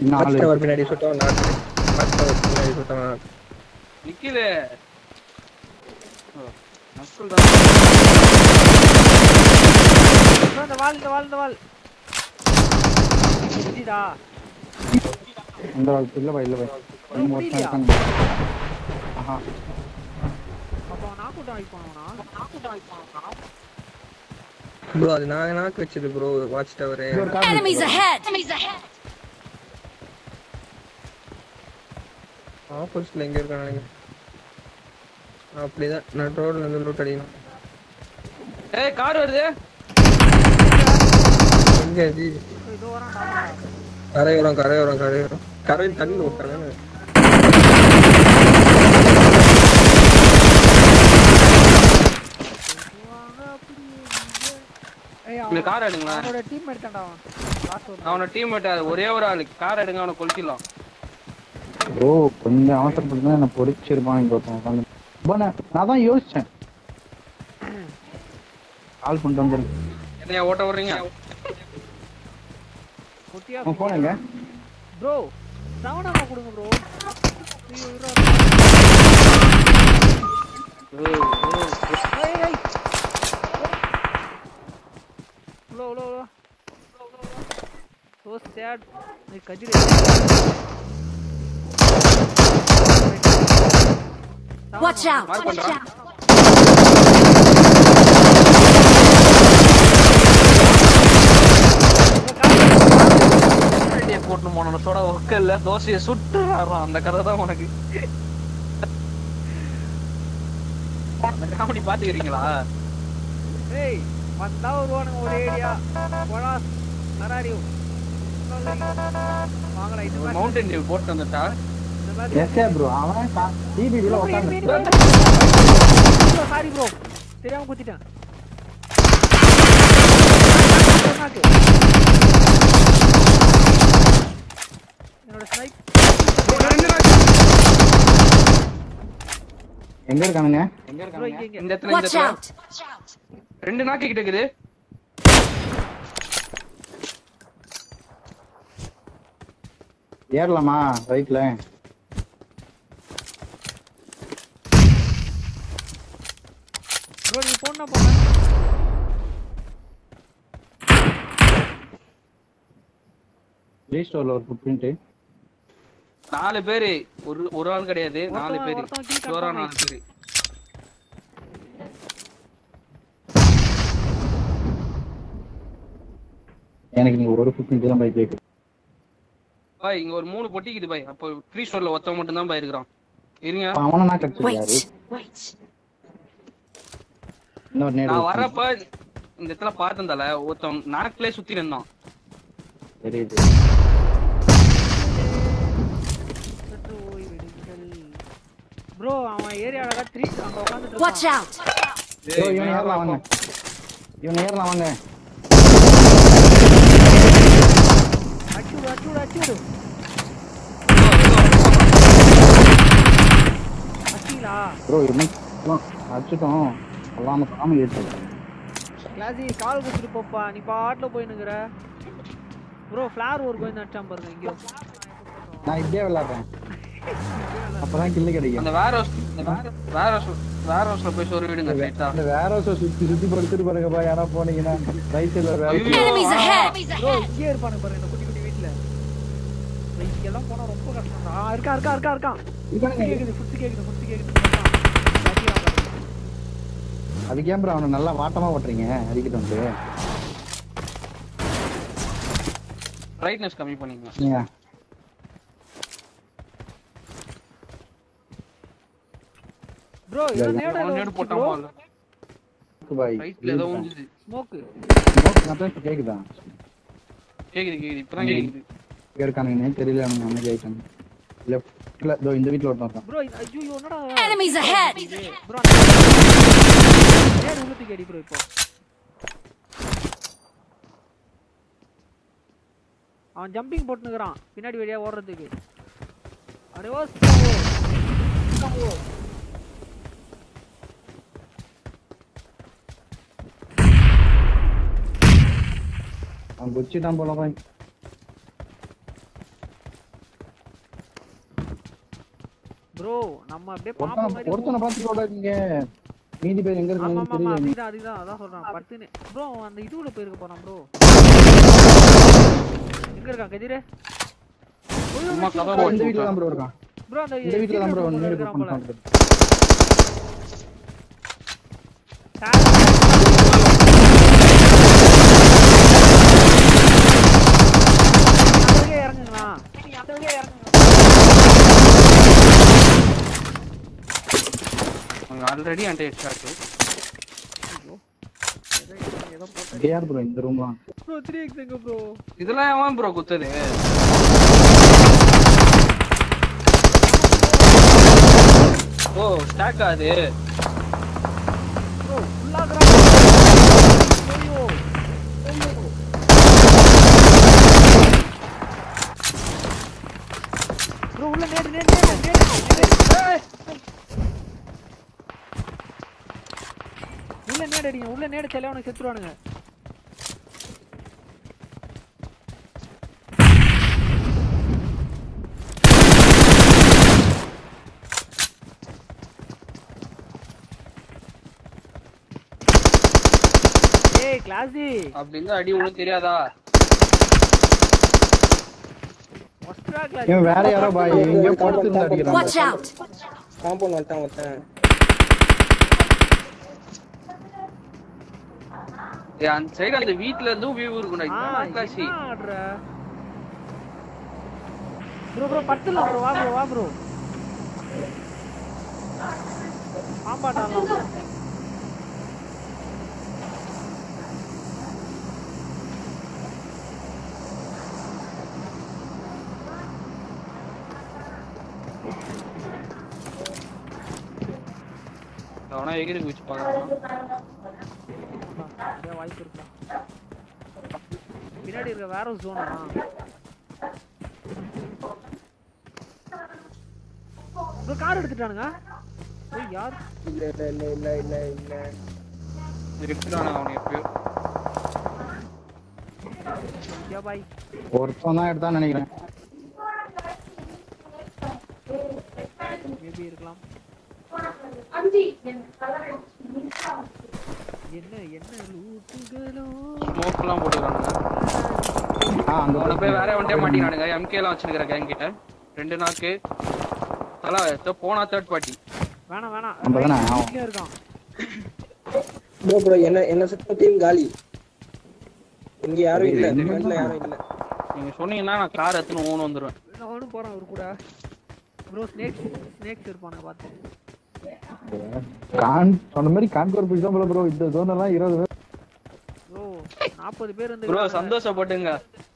நாலு டவர் பின்னாடி சுட்டவன் நாட்டு வாட்ச் டவர் பின்னாடி சுட்டவன் நிக்கிது நஸ்கல் தான் bro, இந்த வால் இந்த வால் இந்த வால் புரியுதா இந்த வாழ் இல்ல பா இல்ல பா ஒரு முடியலையா? இருக்காங்க ஆஹா அப்போ நாக் அவுட் ஆகி போனவனா நாக் அவுட் ஆகி போனவனா ப்ரோ அது நான் நாக்கு வச்சது ப்ரோ வாட்ச் டவர் இது ஒரு கார் Enemies இருக்கு ahead! Enemies ahead! ஆப்போசிட்ல எங்க இருக்கானுங்க அப்படிதான் நான் ரோட்ல இருந்து லூட் அடிக்கணும் ஏய் கார் வருது எங்க அது இதோ வரான் டாடா. கரையோரம் கரையோரம் கரையோரம் கரையில் தண்ணி விட்டாங்க வாங்க அப்படியே இங்க. ஏய், இந்த அவன் கார் எடுங்களேன் அவனோட டீம் எடுத்தான்டா அவன் லாஸ்ட் ஒரு அவன டீம் ஒரே ஒரு ஆளு கார் எடுங்க அவனை கொளுத்திடலாம் ப்ரோ கொஞ்சம் அவசரப்பட்டு தான் என்ன பொறிச்சிருப்பான் இங்க ஒருத்தன் உட்காந்து ப்ரோ, நான் நான் தான் யோசிச்சேன் கால் பண்ணிட்டு வந்துருக்கேன் என்னைய ஓட்ட விடுறீங்க குட்டியா உன் phone எங்க ப்ரோ சவனமா கொடுங்க ப்ரோ ஏய் ஏய் உள்ள உள்ள உள்ள so sad நீ கஜிரி Watch out! மார்க் Watch பண்றான் out! ரெடியை போட்டு போன சோட ஒக்க இல்ல தோசையை சுட்டுறாராம் அந்த கதை தான் உனக்கு அந்த காமெடி பாத்துக்கிறீங்களா ஏய் வந்தா வருவானுங்க ஒரு ஏரியா போடா நராரியோ வாங்கடா இந்த மாதிரி மவுண்டன் டியூ போட்டு வந்துட்டா இந்த மாதிரி எஸ்ஏ ப்ரோ அவன் டிபிடியில் உட்காந்து சாரி ப்ரோ தெரியாம குத்திட்டேன் சொன்னாக்கு. என்னோட ஸ்னைப் எங்க இருக்கானுங்க ப்ரோ இங்க இங்க இந்த இடத்துல இந்த Watch இடத்துல out! ரெண்டு நாக்கு கிட்ட இருக்குது ஏறலாமா ரைட்ல ப்ரோ நீ போனா போங்க ரீஸ்டோர்ல ஒரு ஃபுட் பிரிண்ட் நாலு பேரு ஒரு ஒரு ஆள் கிடையாது நாலு ஒருத்தன் பேரு ஒருத்தன் கீழ் ஜோரா confirm நாலு பேரு எனக்கு நீங்க ஒரு ஃபுட் பிரிண்ட் தான் பை கேக்கு பாய் இங்க ஒரு மூணு பொட்டிக்குது பாய் அப்போ ஃப்ரீ ஸ்டோர்ல ஒருத்தன் மட்டும் தான் பாய் இருக்கிறான் இருங்க அவனை நான் கடிச்சது யாரு Wait! Wait! இன்னொரு நேரம் நான் வரப்ப இந்த இடத்துல பார்த்தந்தால ஒருத்தன் நாக்கிலே சுத்தி இருந்தான் தெரியுது சற்று ஓய்வெடுங்கள் ப்ரோ அவன் ஏரியால தான் த்ரீ அங்க உட்காந்துட்டு Watch இருக்கான் out! ப்ரோ இவன் ஏறலாம் வாங்க இவன் ஏறலாம் வாங்க அச்சுடு அச்சுடு அச்சுடு அச்சிங்களா ப்ரோ இவன் அடிச்சிட்டோம் அல்லாம சாமி ஏற்று கிளாஸி கால் குத்துட்டு போப்பா நீ பாட்டுல போயினுக்குற ப்ரோ ஃபிளார் ஒரு கோயில் அடிச்சான் பாருங்க இங்கேயோ நான் இப்படியே விளையாடுறேன் அப்பதான் கில்லு கிடைக்கும் அந்த வேர் ஹவுஸ் வேர் ஹவுஸ் வேர் ஹவுஸ்ல போய் சொரு விடுங்க ரைட்டா அந்த வேற ஒரு சுத்தி சுத்தி படுத்துட்டு பாருங்கப்பா யாரா போனீங்கன்னா ரைட் சைடுல வேற ஐயோ. Enemies ahead! ப்ரோ இங்கே இருப்பானுங்க பாருங்க இந்த குட்டி குட்டி வீட்டுல இங்கெல்லாம் போனா ரொம்ப கஷ்டம் ஆ இருக்கா இருக்கா இருக்கா இருக்கான் இருக்கானுங்க. கேக்குது ஃபுட் கேக்குது ஃபுட் கேக்குது இருக்கான். பாத்தியா பாருங்க. அதுக்கு ஏன் ப்ரோ அவனை நல்லா வாட்டமா ஓட்டுறீங்க அடிக்கிட்டு வந்து பிரைட்னஸ் கம்மி பண்ணிக்கங்க நீங்க ப்ரோ இல்ல, இவன் இல்ல. நேடா அவன் நேடு போட்டான் போல பாய் ரைட்ல ஏதோ உந்துது ஸ்மோக் நான் கேக்குதா கேக்குது கேக்குது இப்பதான் கேக்குது இங்க இருக்கானுங்கன்னு தெரியல அவனுங்க அமைதி ஆயிட்டாங்க லெஃப்ட்ல இதோ இந்த வீட்ல ஒருத்தன் இருக்கான் ப்ரோ ஐயோ என்னடா Enemies ahead! ப்ரோ நேடு உள்ளத்துக்கு அடி ப்ரோ இப்போ அவன் ஜம்பிங் போட்டுனுக்குறான் பின்னாடி வழியா ஓடுறதுக்கு அரே ஓ ஓ அவன் குச்சி தான் போல பாய் நம்ம அப்படியே ஒருத்தனை பாம்பு மாதிரி ஒருத்தனை பார்த்து சொல்றாங்க மீதி பேர் எங்க ஆமா இருக்காங்கன்னு ஆமா தெரியல அதுதான் அதுதான் அதான் சொல்றான் பத்துன்னு ப்ரோ அந்த இதுல போயிருக்க போறான் ப்ரோ எங்க இருக்கான் கதிரே சும்மா கதை இந்த ஓட்டு வீட்டுல தான் ப்ரோ இருக்கான் ப்ரோ அந்த இந்த வீட்டுல தான் ப்ரோ சீக்கிரம் நீடு இருக்கிறான் போல பண்ணுறான் அங்கேயே இறங்குங்களா ஆல்ரெடி என்கிட்ட ஹெட்ஷாட் ஏதோ போட்டு இங்க யார் ப்ரோ இந்த ரூம்லாம் ப்ரோ த்ரீ எக்ஸ் எங்க ப்ரோ இதெல்லாம் எவன் ப்ரோ குத்துது ஓ ஸ்டாக் ஆகுது ப்ரோ ஃபுல்லா கிராம் ஐயோ ப்ரோ உள்ள நேடு நேடு நேடு நேடு நேடு. உள்ள நேடு அடிங்க உள்ள நேடு செல்லவனுக்கு செத்துருவானுங்க ஏய் கிளாஸி அப்படின்னு அடி ஒண்ணும் தெரியாதா ஒஸ்ட்ரா கிளாஸ் இவன் வேற யாரோ பாய் எங்கேயோ படுத்து இருந்து அடிக்கிறான் Watch out! காம்பவுண்ட் வந்துட்டான் ஒருத்தன் ஏய், அந்த சைடு அந்த வீட்ல இருந்தும் வியூ இருக்கும்டா ஆ இதுதான் காசி என்ன ஆடுற ப்ரோ ப்ரோ பத்துல ப்ரோ வா ப்ரோ வா ப்ரோ பாம்பாட்டாலாம் bro. அவனா எகிரி குச்சி பாக்குறான் அப்படியே வாய்ப்பு இருக்கா பின்னாடி இருக்க வேற ஒரு ஜோனா ப்ரோ கார் எடுத்துட்டானுங்க ஏய் யார் இல்ல இல்ல இல்ல இல்ல இல்ல இல்ல எடுத்துட்டானா அவனை எப்பயோ யா பாய் ஒருத்தன் தான் எடுத்தான்னு நினைக்கிறேன் மேபி இருக்கலாம் என்ன என்ன லூட்டுகளோ ஸ்மோக் எல்லாம் போட்டுக்கிறானுங்க ஆ அங்க அவனை போய் வேற வண்டியே மாட்டிக்கிறானுங்க எம்கே எல்லாம் வச்சிருக்கிற கேங் கிட்ட ரெண்டு நாக்கு தலா இதோ போனா தேர்ட் பார்ட்டி வேணாம் வேணாம் நம்ம தானே right ஆகும். இங்கே இருக்கான் ப்ரோ ப்ரோ என்ன என்ன சுத்த டீம் காலி இங்க யாரும் இல்ல இது ஃப்ரண்ட்ல யாரும் இல்ல நீங்க சொன்னீங்கன்னா நான் கார் எடுத்துன்னு ஓன் வந்துருவேன் நானும் போறேன் அவர் கூட ப்ரோ ஸ்னேக்ஸ் ஸ்னேக்ஸ் இருப்பானுங்க பார்த்து கான் சொன்ன மாதிரி கான்கோர் பிடிச்சா போல ப்ரோ இந்த ஜோன் எல்லாம் இருபது பேர் ப்ரோ நாற்பது பேர் இருந்து ப்ரோ சந்தோஷப்பட்டுங்க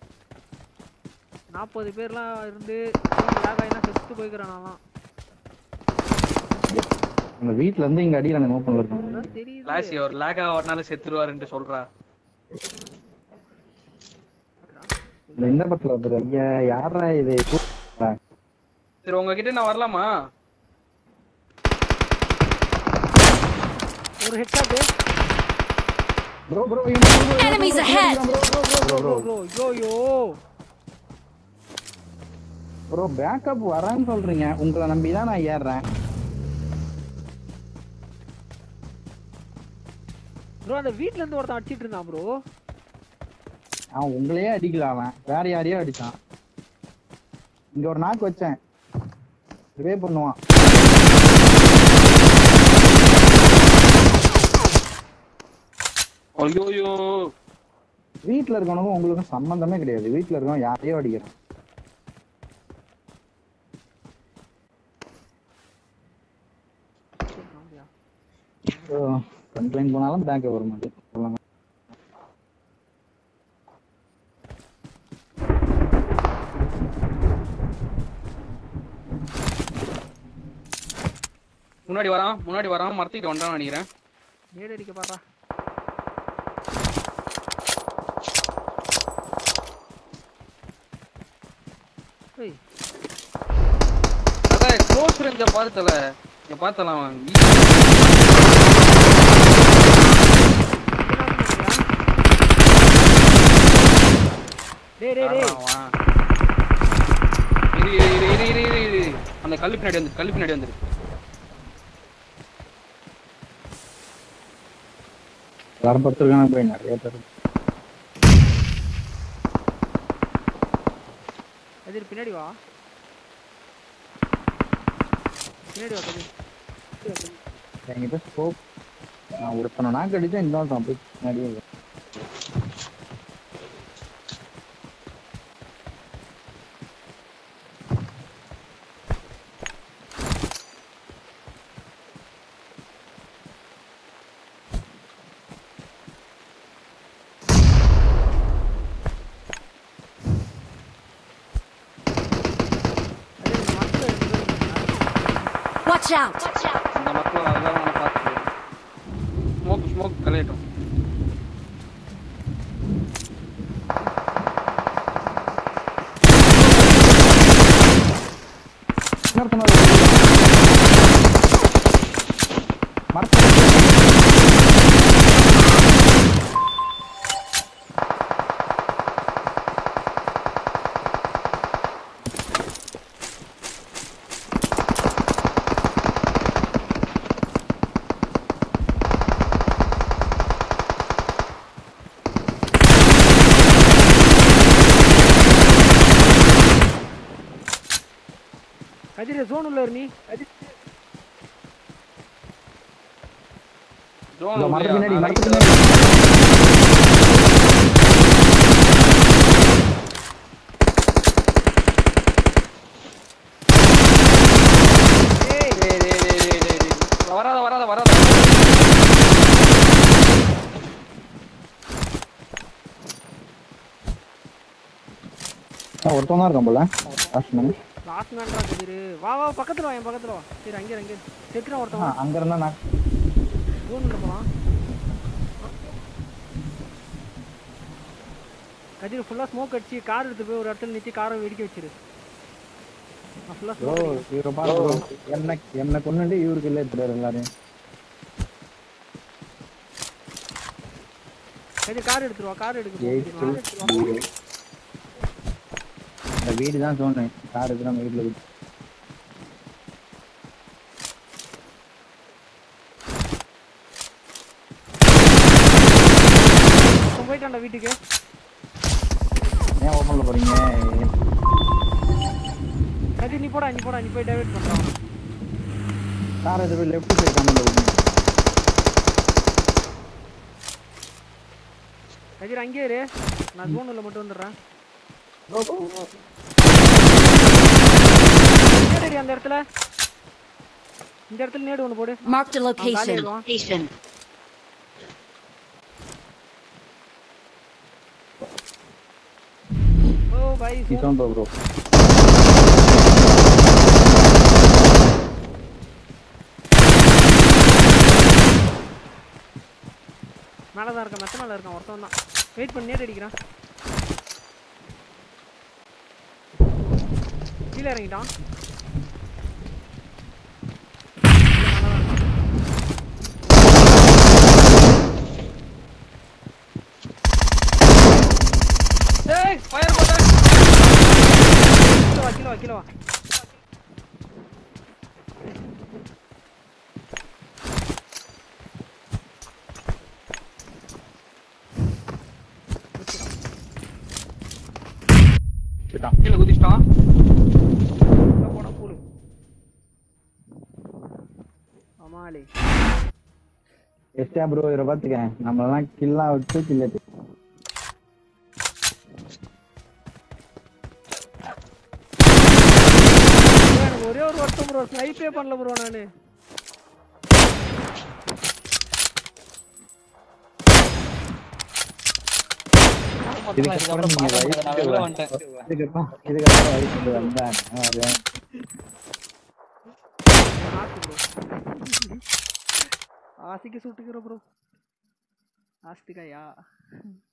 நாற்பது பேர்லாம் இருந்து லாக் ஆகினா செத்து போய்க்கிறேன் நான்லாம் அந்த வீட்ல இருந்து இங்க அடிக்கிறாங்க ஓப்பன்ல இருக்கும் அதான் தெரியுது கிளாஸ் ஒரு லேக் ஆகிறனால செத்துருவாருன்ட்டு சொல்றா இந்த இந்த படத்துல வந்துரு ஐயா யாரா இது சரி உங்ககிட்ட நான் வரலாமா ஒரு headshot bro bro Enemies ahead! Bro bro bro yo yo bro backup வரேன்னு சொல்றீங்க உங்களை நம்பி தான் நான் ஏறுறேன் ப்ரோ அந்த வீட்ல இருந்து ஒருத்தன் அடிச்சிட்டு இருந்தான் ப்ரோ அவன் உங்களையே அடிக்கல அவன் வேற யாரையோ அடிச்சான் இங்க ஒரு நாக்கு வச்சேன் ரிவே பண்ணுவான் ஐயோயோ வீட்ல இருக்கவனுக்கும் உங்களுக்கும் சம்பந்தமே கிடையாது வீட்ல இருக்கவன் யாரையோ அடிக்கிறான் கம்ப்ளைண்ட் போனாலும் பேக்கப் வர மாட்டேன் சொல்லுங்க முன்னாடி வரான் முன்னாடி வரான் மரத்திட்டு வந்தான்னு நினைக்கிறேன் நேடு அடிக்க பாரா ஏய் அதான் க்ளோஸ் ரேஞ்ச பார்த்தல இங்க பார்த்தலாம் அவன் டேய் டேய் டேய் அவன். இரு, இரு, இரு, இரு, இரு, இரு, இரு. அந்த கல்லு பின்னாடி வந்து கல்லு பின்னாடி வந்துரு எல்லாரும் படுத்துருக்காங்க போய் நிறைய பேர் கதிர் பின்னாடி வா பின்னாடி வா கதிர் என்கிட்ட ஸ்கோப் நான் ஒருத்தனை நாக்கு அடிச்சா இன்னொருத்தன் போய் பின்னாடியே இருக்கான். கதிர் இந்த மரத்துல இருந்து Watch out! இந்த மக்கள் அதெல்லாம் நான் பார்த்து ஸ்மோக் ஸ்மோக் கலையட்டும் இன்னொருத்தன் மரத்துல கதிர் ஜோன் உள்ள இரு நீ ஜோன் இதோ மரத்துக்கு பின்னாடி உள்ளயா? மரத்துக்கு பின்னாடி டேய், டேய், டேய், டேய், டேய், டேய். வராத வராத வராத ஆ, ஒருத்தன் தான் இருக்கான் போல லாஸ்ட் மேன் லாஸ்ட் மேன்டா கதிர் வா வா பக்கத்துல வா என் பக்கத்துல வா சரி அங்கே அங்கே செத்துறான் ஒருத்தவன் அங்க இருந்தா நான் ஜோன் உள்ள போலாம் கதிர் ஃபுல்லா ஸ்மோக் அடிச்சு கார் எடுத்து போய் ஒரு இடத்துல நிறுத்தி காரை வெடிக்க வச்சிரு நான் ஃபுல்லா ப்ரோ ஸ்மோக் இவரை பாரு bro. என்ன என்ன கொண்டுட்டு இவருக்கு இல்ல எடுத்துறாரு எல்லாரையும் கதிர் கார் எடுத்துருவா கார் எடுக்க போ. எயிட் கார் எடுத்துட்டு வா. இந்த வீடு தான் சொன்னேன் கார் எடுத்து நம்ம வீட்டுல விட்டு இப்ப போயிட்டான்டா வீட்டுக்கு ஏன் ஓப்பன்ல போறீங்க கதிர் நீ போடா நீ போடா நீ போய் டைவர்ட் பண்றான் கார் எடுத்து போய் லெஃப்ட் சைடு கமெண்ட்ல விடுங்க கதிர் அங்கேயே இரு நான் ஜோன் உள்ள மட்டும் வந்துடுறேன் நேடு அந்த இடத்துல இந்த இடத்துல நேடு ஒன்று போடு Marked a location. location. ஓ பை இதான் ப்ரோ மேலே தான் இருக்கான் மெத்த மேலே இருக்கான் ஒருத்தன் தான் வெயிட் பண்ணி நேடு அடிக்கிறான் கீழே இறங்கிட்டான் இல்ல, மேல தான் இருக்கான். டேய் ஃபயர் போட்டேன் கீழே வா கீழே வா கீழே வா கீழே குதிச்சிட்டான் உள்ள போனா கூலு அமாலி எஸ்டா ப்ரோ இவரை பாத்துக்க நம்மளெல்லாம் கில்லா விட்டு கில்லட்டு bro, எனக்கு ஒரே ஒரு வருஷம் ப்ரோ ஸ்னைப்பே பண்ணல ப்ரோ நானு இதுக்கப்புறம் நீங்க நான் வெளில வந்துட்டேன் இதுக்கப்புறம் இதுக்கப்புறம் வயசுக்கு வந்தேன் அது நாக்கு ப்ரோ ஆசைக்கு சுட்டுக்கிற ப்ரோ ஆஸ்திகாயா